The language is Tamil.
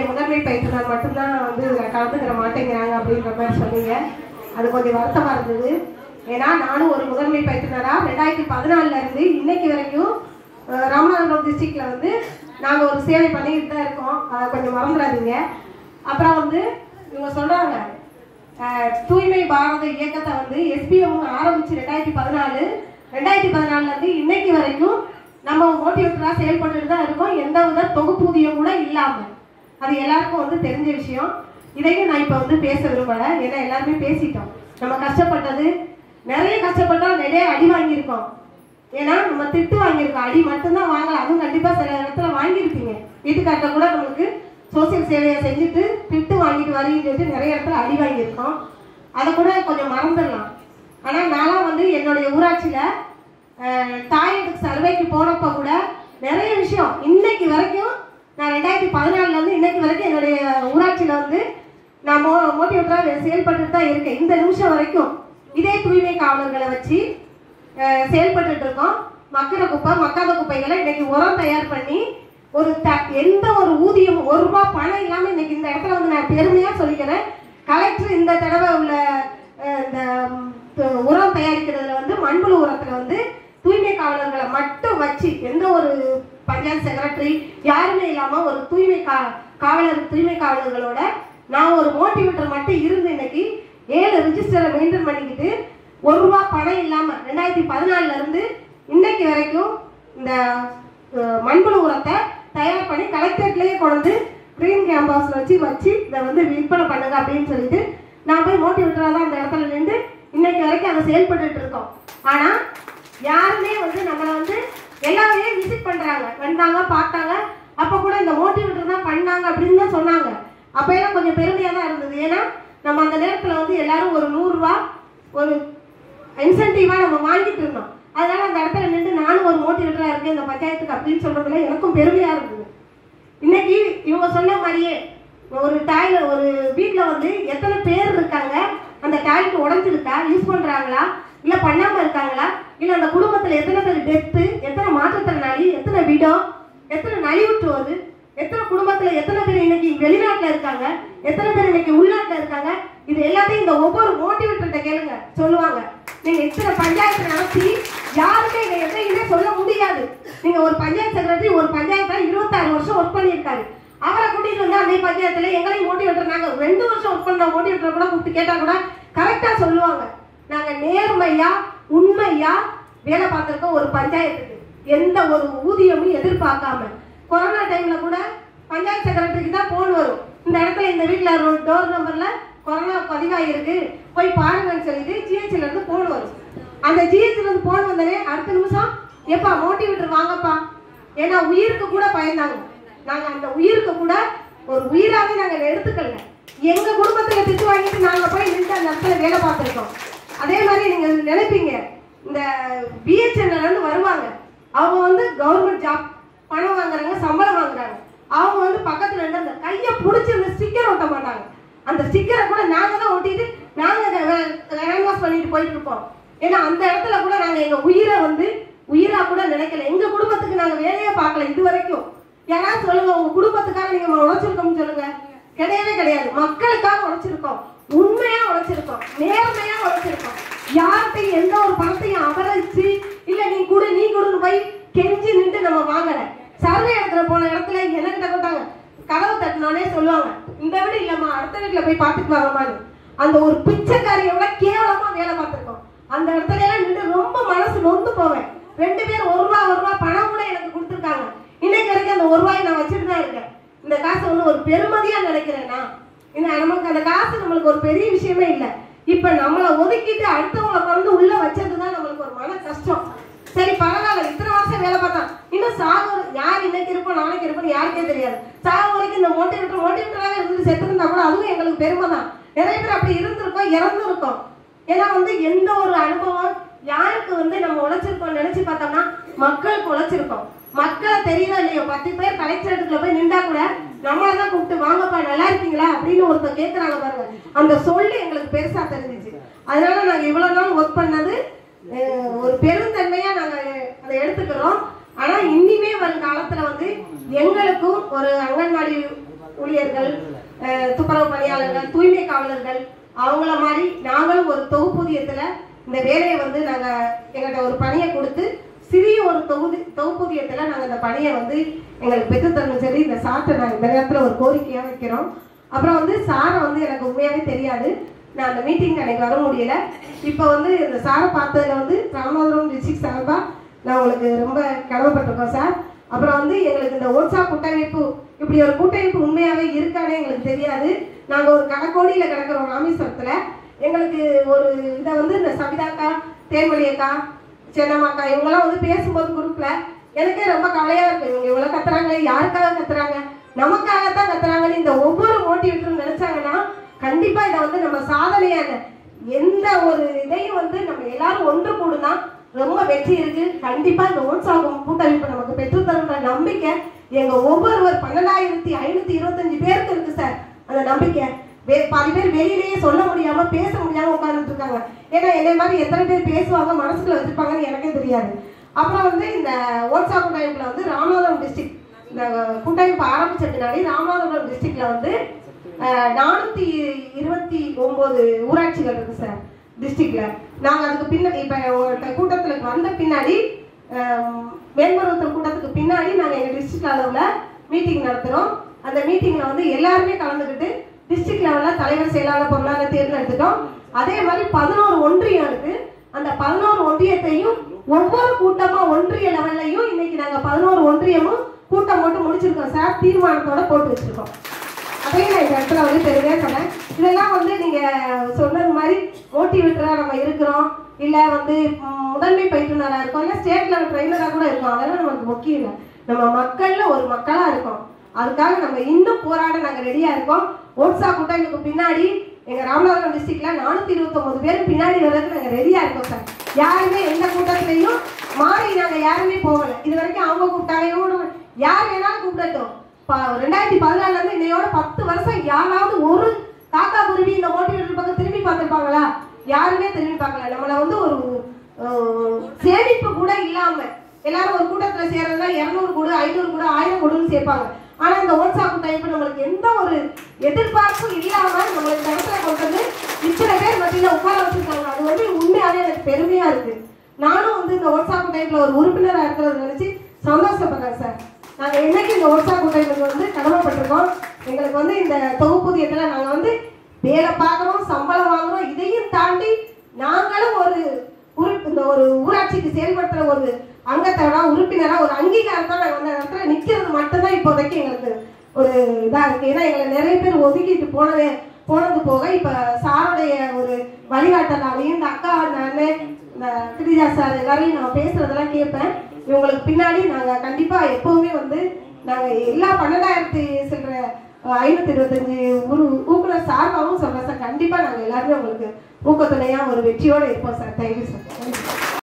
முதன்மை பயிற்றுனர் மட்டும்தான் வந்து இதுல கலந்துக்கிற மாட்டேங்கிறாங்க அப்படின்ற மாதிரி சொன்னீங்க அது கொஞ்சம் வருத்தமா இருந்தது ஏன்னா நானும் ஒரு முதன்மை பயிற்றுனரா ரெண்டாயிரத்தி பதினாலுல இருந்து இன்னைக்கு வரைக்கும் அஹ், ராமநாதபுரம் டிஸ்ட்ரிக்ட்ல வந்து நாங்க ஒரு சேவை பண்ணிட்டு தான் இருக்கோம் அதை கொஞ்சம் மறந்துடாதீங்க அப்புறம் வந்து இவங்க சொல்றாங்க அஹ், தூய்மை பாரத இயக்கத்தை வந்து எஸ்பிஎம் ஆரம்பிச்சு ரெண்டாயிரத்தி பதினாலு ரெண்டாயிரத்தி பதினாலுல இருந்து இன்னைக்கு வரைக்கும் நம்ம மோட்டிவேட்டரா செயல்பட்டுட்டு தான் இருக்கோம் எந்த வித தொகுப்பூதியம் கூட இல்லாம அது எல்லாருக்கும் வந்து தெரிஞ்ச விஷயம் இதையும் நான் இப்ப வந்து பேச விரும்பல ஏன்னா எல்லாருமே பேசிட்டோம் நம்ம கஷ்டப்பட்டது நிறைய கஷ்டப்பட்டோம் நிறைய அடி வாங்கியிருக்கோம் ஏன்னா நம்ம திட்டு வாங்கியிருக்கோம் அடி மட்டும்தான் வாங்கல அதுவும் கண்டிப்பா சில இடத்துல வாங்கியிருப்பீங்க வீட்டுக்கார்ட்ட கூட நம்மளுக்கு சோசியல் சேவையை செஞ்சுட்டு திட்டு வாங்கிட்டு வரீங்கன்னு சொல்லிட்டு நிறைய இடத்துல அடி வாங்கியிருக்கோம் அதை கூட கொஞ்சம் மறந்துடலாம் ஆனா நான்லாம் வந்து என்னுடைய ஊராட்சியில அஹ், தாயத்துக்கு சர்வேக்கு போனப்ப கூட நிறைய விஷயம் இன்னைக்கு வரைக்கும் நான் ரெண்டாயிரத்தி பதினாலுல இருந்து இன்னைக்கு வரைக்கும் என்னுடைய ஊராட்சியில வந்து நான் மோ மோட்டிவேட்டராக செயல்பட்டுட்டு தான் இருக்கேன் இந்த நிமிஷம் வரைக்கும் இதே தூய்மை காவலர்களை வச்சு அஹ், செயல்பட்டுட்டு இருக்கோம் மக்கிற குப்பை மக்காத குப்பைகளை இன்னைக்கு உரம் தயார் பண்ணி ஒரு த எந்த ஒரு ஊதியம் ஒரு ரூபாய் பணம் இல்லாம இன்னைக்கு இந்த இடத்துல வந்து நான் பெருமையா சொல்லிக்கிறேன் கலெக்டர் இந்த தடவை உள்ள அஹ், இந்த ம், து- உரம் தயாரிக்கிறதுல வந்து மண்புழு உரத்துல வந்து தூய்மை காவலர்களை மட்டும் வச்சு எந்த ஒரு பஞ்சாயத்து செக்ரட்டரி யாருமே இல்லாம ஒரு தூய்மை கா காவலர் தூய்மை காவலர்களோட நான் ஒரு மோட்டிவேட்டர் மட்டும் இருந்து இன்னைக்கு ஏழு ரிஜிஸ்டரை மெயின்டைன் பண்ணிக்கிட்டு ஒரு ரூபா பணம் இல்லாம ரெண்டாயிரத்தி பதினாலுல இருந்து இன்னைக்கு வரைக்கும் இந்த அஹ், மண்புழு உரத்தை தயார் பண்ணி கலெக்டரேட்லயே கொண்டு வந்து கிரீன் கேம்பஸ்ல வச்சு வச்சு இதை வந்து விற்பனை பண்ணுங்க அப்படின்னு சொல்லிட்டு நான் போய் மோட்டிவேட்டரா தான் அந்த இடத்துல நின்று இன்னைக்கு வரைக்கும் அதை செயல்பட்டுட்டு இருக்கோம் ஆனா யாருமே வந்து நம்மளை வந்து எல்லாமே விசிட் பண்றாங்க வந்தாங்க பார்த்தாங்க அப்ப கூட இந்த மோட்டிவேட்டர் தான் பண்ணாங்க அப்படின்னு தான் சொன்னாங்க அப்ப எல்லாம் கொஞ்சம் பெருமையா தான் இருந்தது ஏன்னா நம்ம அந்த நேரத்துல வந்து எல்லாரும் ஒரு நூறு ரூபா ஒரு இன்சென்டிவா நம்ம வாங்கிட்டு இருந்தோம் அதனால அந்த இடத்துல நின்று நானும் ஒரு மோட்டிவேட்டரா இருக்கேன் இந்த பஞ்சாயத்துக்கு அப்படின்னு சொல்றதுல எனக்கும் பெருமையா இருந்தது இன்னைக்கு இவங்க சொன்ன மாதிரியே ஒரு டாய்ல ஒரு வீட்ல வந்து எத்தனை பேர் இருக்காங்க அந்த டாய்லெட் உடஞ்சிருக்கா யூஸ் பண்றாங்களா இல்ல பண்ணாம இருக்காங்களா இல்ல அந்த குடும்பத்துல எத்தனை பேர் டெத்து எத்தனை மாற்றுத்திறனாளி எத்தனை விடம் எத்தனை நலிவுற்றுவது எத்தனை குடும்பத்துல எத்தனை பேர் இன்னைக்கு வெளிநாட்டுல இருக்காங்க எத்தனை பேர் இன்னைக்கு உள்நாட்டுல இருக்காங்க இது எல்லாத்தையும் இந்த ஒவ்வொரு மோட்டிவேட்டர்கிட்ட கேளுங்க சொல்லுவாங்க நீங்க இத்தனை பஞ்சாயத்து நடத்தி யாருமே இதை எதையுமே சொல்ல முடியாது நீங்க ஒரு பஞ்சாயத்து செக்ரட்டரி ஒரு பஞ்சாயத்துல இருபத்தாறு வருஷம் ஒர்க் பண்ணியிருக்காரு அவரை கூட்டிட்டு வந்து அந்த பஞ்சாயத்துல எங்களையும் மோட்டிவேட்டர் நாங்க ரெண்டு வருஷம் ஒர்க் பண்ண மோட்டிவேட்டர் கூட கூப்பிட்டு கேட்டா கூட கரெக்டா சொல்லுவாங்க நாங்க நேர்மையா உண்மையா வேலை பார்த்திருக்கோம் ஒரு பஞ்சாயத்துக்கு எந்த ஒரு ஊதியமும் எதிர்பார்க்காம கொரோனா டைம்ல கூட பஞ்சாயத்து செக்ரட்டரிக்கு தான் போன் வரும் இந்த இடத்துல இந்த வீட்ல டோர் நம்பர்ல கொரோனா பதிவாயிருக்கு போய் பாருங்கன்னு சொல்லிட்டு ஜிஹெச்ல இருந்து போன் வரும் அந்த ஜிஹெச்ல இருந்து போன் வந்தனே அடுத்த நிமிஷம் எப்பா மோட்டிவேட்டர் வாங்கப்பா ஏன்னா உயிருக்கு கூட பயந்தாங்க நாங்க அந்த உயிருக்கு கூட ஒரு உயிராவே நாங்க எடுத்துக்கல எங்க குடும்பத்துல திட்டு வாங்கிட்டு நாங்க போய் நின்று அந்த இடத்துல வேலை பார்த்திருக்கோம் அதே மாதிரி நீங்க நினைப்பீங்க இந்த பிஹெச்என்ல இருந்து வருவாங்க அவங்க வந்து கவர்மெண்ட் ஜாப் பணம் வாங்குறாங்க சம்பளம் வாங்குறாங்க அவங்க வந்து பக்கத்துல இருந்து அந்த கையை பிடிச்சி அந்த ஸ்டிக்கர் ஒட்ட மாட்டாங்க அந்த ஸ்டிக்கரை கூட நாங்க தான் ஒட்டிட்டு நாங்க ஹேண்ட்வாஷ் பண்ணிட்டு போயிட்டு இருப்போம் ஏன்னா அந்த இடத்துல கூட நாங்க எங்க உயிரை வந்து உயிரா கூட நினைக்கல எங்க குடும்பத்துக்கு நாங்க வேலையே பார்க்கல இது வரைக்கும் யாராவது சொல்லுங்க உங்க குடும்பத்துக்காக நீங்க உழைச்சிருக்கோம்னு சொல்லுங்க கிடையவே கிடையாது மக்களுக்காக உழைச்சிருக்கோம் உண்மையா உழைச்சிருக்கோம் நேர்மையா உழைச்சிருக்கோம் யார்கிட்டையும் எந்த ஒரு பணத்தையும் அபகரிச்சு இல்ல நீ கொடு நீ கொடுன்னு போய் கெஞ்சி நின்று நம்ம வாங்கல சர்வே இடத்துல போன இடத்துல என்கிட்ட கொண்டாங்க கதவு தட்டினோடனே சொல்லுவாங்க இந்த வீடு இல்லம்மா அடுத்த வீட்டுல போய் பாத்துட்டு வாங்கம்மான்னு அந்த ஒரு பிச்சைக்காரியோட கேவலமா வேலை பார்த்திருக்கோம் அந்த இடத்துல எல்லாம் நின்று ரொம்ப மனசு நொந்து போவேன் ரெண்டு பேர் ஒரு ரூபா ஒரு ரூபா பணம் கூட எனக்கு கொடுத்துருக்காங்க இன்னைக்கு வரைக்கும் அந்த ஒரு ரூபாயை நான் வச்சுட்டு தான் இருக்கேன் இந்த காசை வந்து ஒரு பெருமதியா நினைக்கிறேன்னா இந்த நமக்கு அந்த காசு நம்மளுக்கு ஒரு பெரிய விஷயமே இல்லை இப்ப நம்மளை ஒதுக்கிட்டு அடுத்தவங்களை கொண்டு உள்ள வச்சதுதான் நம்மளுக்கு ஒரு மன கஷ்டம் சரி பரவாயில்ல இத்தனை வருஷம் வேலை பார்த்தா இன்னும் சாகு யார் இன்னைக்கு இருப்போம் நாளைக்கு இருப்போம் யாருக்கே தெரியாது சாகு வரைக்கும் இந்த மோட்டிவேட்டர் மோட்டிவேட்டராக இருந்து செத்து இருந்தா கூட அதுவும் எங்களுக்கு பெருமை தான் நிறைய பேர் அப்படி இருந்திருக்கோம் இறந்துருக்கோம் ஏன்னா வந்து எந்த ஒரு அனுபவம் யாருக்கு வந்து நம்ம உழைச்சிருக்கோம் நினைச்சு பார்த்தோம்னா மக்களுக்கு உழைச்சிருக்கோம் மக்களை தெரியுதோ இல்லையோ பத்து பேர் கலெக்டரேட்டுக்குள்ள போய் நின்றா கூட நம்மளை தான் கூப்பிட்டு வாங்கப்பா நல்லா இருக்கீங்களா அப்படின்னு ஒருத்தர் கேட்கறாங்க பாருங்க அந்த சொல்லு எங்களுக்கு பெருசா தெரிஞ்சிச்சு அதனால நாங்க இவ்வளவு நாள் ஒர்க் பண்ணது அஹ், ஒரு பெருந்தன்மையா நாங்க அதை எடுத்துக்கிறோம் ஆனா இனிமே வரும் காலத்துல வந்து எங்களுக்கும் ஒரு அங்கன்வாடி ஊழியர்கள் அஹ், துப்புரவு பணியாளர்கள் தூய்மை காவலர்கள் அவங்கள மாதிரி நாங்களும் ஒரு தொகுப்பூதியத்துல இந்த வேலையை வந்து நாங்க எங்கள்கிட்ட ஒரு பணியை கொடுத்து சிறிய ஒரு தொகுதி தொகுப்பூதியத்துல நாங்க இந்த பணியை வந்து எங்களுக்கு பெற்றுத்தரணும் சரி இந்த சாட்டை நாங்கள் இந்த நேரத்தில் ஒரு கோரிக்கையாக வைக்கிறோம் அப்புறம் வந்து சாரை வந்து எனக்கு உண்மையாவே தெரியாது நான் அந்த மீட்டிங் எனக்கு வர முடியல இப்போ வந்து இந்த சாரை பார்த்ததுல வந்து ராமநாதபுரம் டிஸ்ட்ரிக்ட் சார்பா நான் உங்களுக்கு ரொம்ப கடமைப்பட்டிருக்கோம் சார் அப்புறம் வந்து எங்களுக்கு இந்த ஓட்சா கூட்டமைப்பு இப்படி ஒரு கூட்டமைப்பு உண்மையாவே இருக்கானே எங்களுக்கு தெரியாது நாங்க ஒரு கடக்கோடியில கிடக்குறோம் ராமேஸ்வரத்துல எங்களுக்கு ஒரு இதை வந்து இந்த சவிதாக்கா தேன்மொழி அக்கா சென்னம்மாக்கா இவங்கெல்லாம் வந்து பேசும்போது குரூப்ல எனக்கே ரொம்ப கவலையா இருக்கு இவங்க இவ்வளவு கத்துறாங்க யாருக்காக கத்துறாங்க நமக்காகத்தான் கத்துறாங்கன்னு இந்த ஒவ்வொரு மோட்டிவேட்டரும் நினைச்சாங்கன்னா கண்டிப்பா இதை வந்து நம்ம சாதனையான எந்த ஒரு இதையும் வந்து நம்ம எல்லாரும் ஒன்று கூடுனா ரொம்ப வெற்றி இருக்கு கண்டிப்பா இந்த ஓட்சாகும் கூட்டமைப்பு நமக்கு பெற்றுத்தருன்ற நம்பிக்கை எங்க ஒவ்வொருவர் பன்னெண்டாயிரத்தி ஐநூத்தி இருபத்தஞ்சு பேருக்கு இருக்கு சார் அந்த நம்பிக்கை வே- பாதி பேர் வெளியிலேயே சொல்ல முடியாம பேச முடியாம உட்கார்ந்துட்டு இருக்காங்க ஏன்னா என்னை மாதிரி எத்தனை பேர் பேசுவாங்க மனசுக்குள்ள வச்சிருப்பாங்கன்னு எனக்கே தெரியாது அப்புறம் வந்து இந்த ஓட்சா கூட்டமைப்புல வந்து ராமநாதபுரம் டிஸ்ட்ரிக்ட் இந்த கூட்டமைப்பு ஆரம்பிச்ச பின்னாடி ராமநாதபுரம் டிஸ்ட்ரிக்ட்ல வந்து நானூத்தி இருபத்தி ஒன்பது ஊராட்சிகள் இருக்கு சார் டிஸ்ட்ரிக்ட்ல நாங்க அதுக்கு பின்னாடி இப்ப உங்கள்ட்ட கூட்டத்துல வந்த பின்னாடி அஹ், மேல்மருவத்தூர் கூட்டத்துக்கு பின்னாடி நாங்க எங்க டிஸ்ட்ரிக்ட் அளவுல மீட்டிங் நடத்துறோம் அந்த மீட்டிங்ல வந்து எல்லாருமே கலந்துக்கிட்டு டிஸ்ட்ரிக்ட் லெவல்ல தலைவர் செயலாளர் பொருளாளர் தேர்ந்தெடுத்துட்டோம் அதே மாதிரி பதினோரு ஒன்றியம் இருக்கு அந்த பதினோரு ஒன்றியத்தையும் ஒவ்வொரு கூட்டமா ஒன்றிய லெவல்லையும் இன்னைக்கு நாங்க பதினோரு ஒன்றியமும் கூட்டம் போட்டு முடிச்சிருக்கோம் சார் தீர்மானத்தோட போட்டு வச்சிருக்கோம் அதையும் நான் இந்த இடத்துல வந்து பெருமையா சொன்னேன் இதெல்லாம் வந்து நீங்க சொன்னது மாதிரி மோட்டிவேட்டரா நம்ம இருக்கிறோம் இல்ல வந்து ம், முதன்மை பயிற்றுனரா இருக்கோம் இல்ல ஸ்டேட் லெவல் ட்ரெயினரா கூட இருக்கோம் அதெல்லாம் நமக்கு முக்கியம் இல்லை நம்ம மக்கள்ல ஒரு மக்களா இருக்கோம் அதுக்காக நம்ம இன்னும் போராட நாங்க ரெடியா இருக்கோம் ஓட்ஸா கூட்டமைப்புக்கு பின்னாடி எங்க ராமநாதபுரம் டிஸ்ட்ரிக்ட்ல நானூத்தி இருபத்தி பேர் பின்னாடி வர்றதுக்கு நாங்க ரெடியா இருக்கோம் சார் யாருமே எந்த கூட்டத்திலையும் மாறி நாங்க யாருமே போகல இது வரைக்கும் அவங்க கூப்பிட்டாலையும் யார் வேணாலும் கூப்பிடட்டும் ப- ரெண்டாயிரத்தி பதினாலுல இருந்து இன்னையோட பத்து வருஷம் யாராவது ஒரு காக்கா குருவி இந்த மோட்டிவேட்டர் பக்கம் திரும்பி பார்த்திருப்பாங்களா யாருமே திரும்பி பார்க்கல நம்மள வந்து ஒரு அஹ், சேமிப்பு கூட இல்லாம எல்லாரும் ஒரு கூட்டத்துல சேர்றதுனா இருநூறு கூட ஐநூறு கூட ஆயிரம் கூடன்னு சேர்ப்பாங்க ஆனா இந்த ஓட்ஸா கூட்டமைப்பு நம்மளுக்கு எந்த ஒரு எதிர்பார்ப்பும் இல்லாம நம்மளுக்கு இந்த இடத்துல கொண்டு வந்து இத்தனை பேர் மத்தியில உட்கார வச்சிருக்காங்க அது வந்து உண்மையாவே எனக்கு பெருமையா இருக்கு நானும் வந்து இந்த ஓட்ஸா கூட்டமைப்புல ஒரு உறுப்பினரா இருக்கிறத நினைச்சு சந்தோஷப்படுறேன் சார் நாங்க என்னைக்கு இந்த ஓட்ஸா கூட்டமைப்புக்கு வந்து கடமைப்பட்டிருக்கோம் எங்களுக்கு வந்து இந்த தொகுப்பூதியத்துல நாங்க வந்து வேலை பார்க்குறோம் சம்பளம் வாங்குறோம் இதையும் தாண்டி நாங்களும் ஒரு உறுப்பு இந்த ஒரு ஊராட்சிக்கு செயல்படுத்துற ஒரு அங்கத்தவரா உறுப்பினரா ஒரு அங்கீகாரத்தோட நாங்க அந்த இடத்துல நிக்கிறது மட்டும்தான் இப்போதைக்கு எங்களுக்கு ஒரு இதா இருக்கு ஏன்னா எங்களை நிறைய பேர் ஒதுக்கிட்டு போனதே போனது போக இப்ப சாருடைய ஒரு வழிகாட்டலாலையும் இந்த அக்கா நானு இந்த கிரிஜா சார் எல்லாரையும் நான் பேசுறதெல்லாம் கேட்பேன் இவங்களுக்கு பின்னாடி நாங்க கண்டிப்பா எப்பவுமே வந்து நாங்க எல்லா பன்னெண்டாயிரத்தி சில்லற ஐநூத்தி இருபத்தஞ்சு ஊரு ஊக்குனர் சார்பாகவும் சொல்றேன் சார் கண்டிப்பா நாங்க எல்லாருமே உங்களுக்கு ஊக்கத்துணையா ஒரு வெற்றியோட இருப்போம் சார் தேங்க்யூ சார்